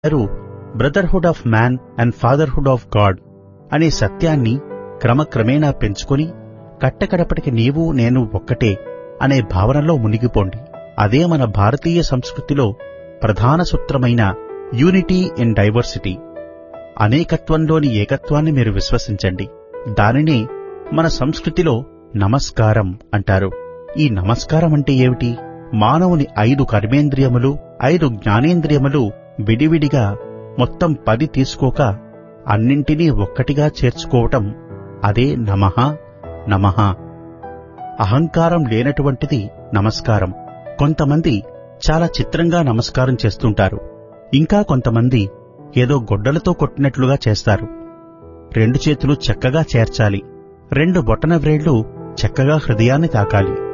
గారు brotherhood of man and fatherhood of God అనే సత్యాన్ని క్రమక్రమేణా పెంచుకొని కట్టకడపటికి నీవు నేను ఒక్కటే అనే భావనలో మునిగిపోండి అదే మన భారతీయ సంస్కృతిలో ప్రధాన సూత్రమైన యూనిటీ ఇన్ డైవర్సిటీ అనేకత్వంలోని ఏకత్వాన్ని మీరు విశ్వసించండి దానినే మన సంస్కృతిలో నమస్కారం అంటారు ఈ నమస్కారం అంటే ఏమిటి మానవుని ఐదు కర్మేంద్రియములు ఐదు జ్ఞానేంద్రియములు విడివిడిగా మొత్తం పది తీసుకోక అన్నింటినీ ఒక్కటిగా చేర్చుకోవటం అదే నమః నమః అహంకారం లేనటువంటిది నమస్కారం కొంతమంది చాలా చిత్రంగా నమస్కారం చేస్తుంటారు ఇంకా కొంతమంది ఏదో గొడ్డలతో కొట్టినట్లుగా చేస్తారు రెండు చేతులు చక్కగా చేర్చాలి రెండు బొటన వ్రేళ్లు చక్కగా హృదయాన్ని తాకాలి